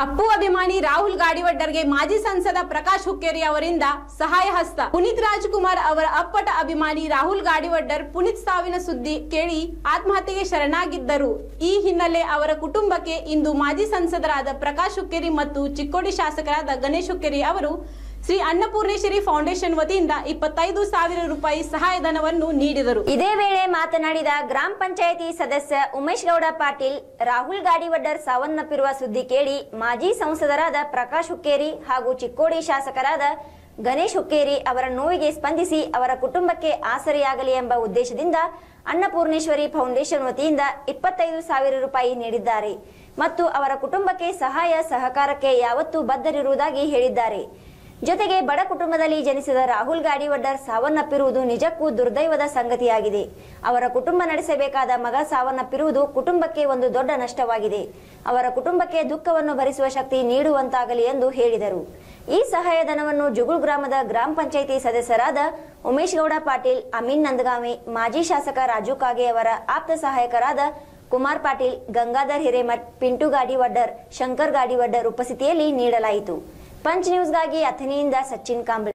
ಅಪ್ಪು ಅಭಿಮಾನಿ ರಾಹುಲ್ ಗಾಡಿವಡ್ಡರ್ಗೆ ಮಾಜಿ ಸಂಸದ ಪ್ರಕಾಶ್ ಹುಕ್ಕೇರಿ ಅವರಿಂದ ಸಹಾಯ ಹಸ್ತ ಪುನೀತ್ ರಾಜ್ಕುಮಾರ್ ಅವರ ಅಪ್ಪಟ ಅಭಿಮಾನಿ ರಾಹುಲ್ ಗಾಡಿವಡ್ಡರ್ ಪುನೀತ್ ಸಾವಿನ ಸುದ್ದಿ ಕೇಳಿ ಆತ್ಮಹತ್ಯೆಗೆ ಶರಣಾಗಿದ್ದರು ಈ ಹಿನ್ನೆಲೆ ಅವರ ಕುಟುಂಬಕ್ಕೆ ಇಂದು ಮಾಜಿ ಸಂಸದರಾದ ಪ್ರಕಾಶ್ ಹುಕ್ಕೇರಿ ಮತ್ತು ಚಿಕ್ಕೋಡಿ ಶಾಸಕರಾದ ಗಣೇಶ್ ಹುಕ್ಕೇರಿ ಅವರು ಶ್ರೀ ಅನ್ನಪೂರ್ಣೇಶ್ವರಿ ಫೌಂಡೇಶನ್ ವತಿಯಿಂದ ಇಪ್ಪತ್ತೈದು ಸಾವಿರ ರೂಪಾಯಿ ಸಹಾಯಧನವನ್ನು ನೀಡಿದರು ಇದೇ ವೇಳೆ ಮಾತನಾಡಿದ ಗ್ರಾಮ ಪಂಚಾಯಿತಿ ಸದಸ್ಯ ಉಮೇಶ್ ಗೌಡ ಪಾಟೀಲ್ ರಾಹುಲ್ ಗಾಡಿವಡ್ಡರ್ ಸಾವನ್ನಪ್ಪಿರುವ ಸುದ್ದಿ ಕೇಳಿ ಮಾಜಿ ಸಂಸದರಾದ ಪ್ರಕಾಶ್ ಹುಕ್ಕೇರಿ ಹಾಗೂ ಚಿಕ್ಕೋಡಿ ಶಾಸಕರಾದ ಗಣೇಶ್ ಹುಕ್ಕೇರಿ ಅವರ ನೋವಿಗೆ ಸ್ಪಂದಿಸಿ ಅವರ ಕುಟುಂಬಕ್ಕೆ ಆಸರೆಯಾಗಲಿ ಎಂಬ ಉದ್ದೇಶದಿಂದ ಅನ್ನಪೂರ್ಣೇಶ್ವರಿ ಫೌಂಡೇಶನ್ ವತಿಯಿಂದ ಇಪ್ಪತ್ತೈದು ಸಾವಿರ ರೂಪಾಯಿ ನೀಡಿದ್ದಾರೆ ಮತ್ತು ಅವರ ಕುಟುಂಬಕ್ಕೆ ಸಹಾಯ ಸಹಕಾರಕ್ಕೆ ಯಾವತ್ತೂ ಬದ್ಧರಿರುವುದಾಗಿ ಹೇಳಿದ್ದಾರೆ ಜೊತೆಗೆ ಬಡ ಕುಟುಂಬದಲ್ಲಿ ಜನಿಸಿದ ರಾಹುಲ್ ಗಾಡಿವಡ್ಡರ್ ಸಾವನ್ನಪ್ಪಿರುವುದು ನಿಜಕ್ಕೂ ದುರ್ದೈವದ ಸಂಗತಿಯಾಗಿದೆ ಅವರ ಕುಟುಂಬ ನಡೆಸಬೇಕಾದ ಮಗ ಸಾವನ್ನಪ್ಪಿರುವುದು ಕುಟುಂಬಕ್ಕೆ ಒಂದು ದೊಡ್ಡ ನಷ್ಟವಾಗಿದೆ ಅವರ ಕುಟುಂಬಕ್ಕೆ ದುಃಖವನ್ನು ಭರಿಸುವ ಶಕ್ತಿ ನೀಡುವಂತಾಗಲಿ ಎಂದು ಹೇಳಿದರು ಈ ಸಹಾಯಧನವನ್ನು ಜುಗುಳ್ ಗ್ರಾಮದ ಗ್ರಾಮ ಪಂಚಾಯಿತಿ ಸದಸ್ಯರಾದ ಉಮೇಶ್ ಗೌಡ ಪಾಟೀಲ್ ಅಮೀನ್ ನಂದಗಾಮಿ ಮಾಜಿ ಶಾಸಕ ರಾಜು ಕಾಗೆ ಅವರ ಆಪ್ತ ಸಹಾಯಕರಾದ ಕುಮಾರ್ ಪಾಟೀಲ್ ಗಂಗಾಧರ್ ಹಿರೇಮಠ್ ಪಿಂಟು ಗಾಡಿವಡ್ಡರ್ ಶಂಕರ್ ಗಾಡಿವಡ್ಡರ್ ಉಪಸ್ಥಿತಿಯಲ್ಲಿ ನೀಡಲಾಯಿತು ಪಂಚ್ ನ್ಯೂಸ್ಗಾಗಿ ಅಥಣಿಯಿಂದ ಸಚಿನ್ ಕಾಂಬ್ಳೆ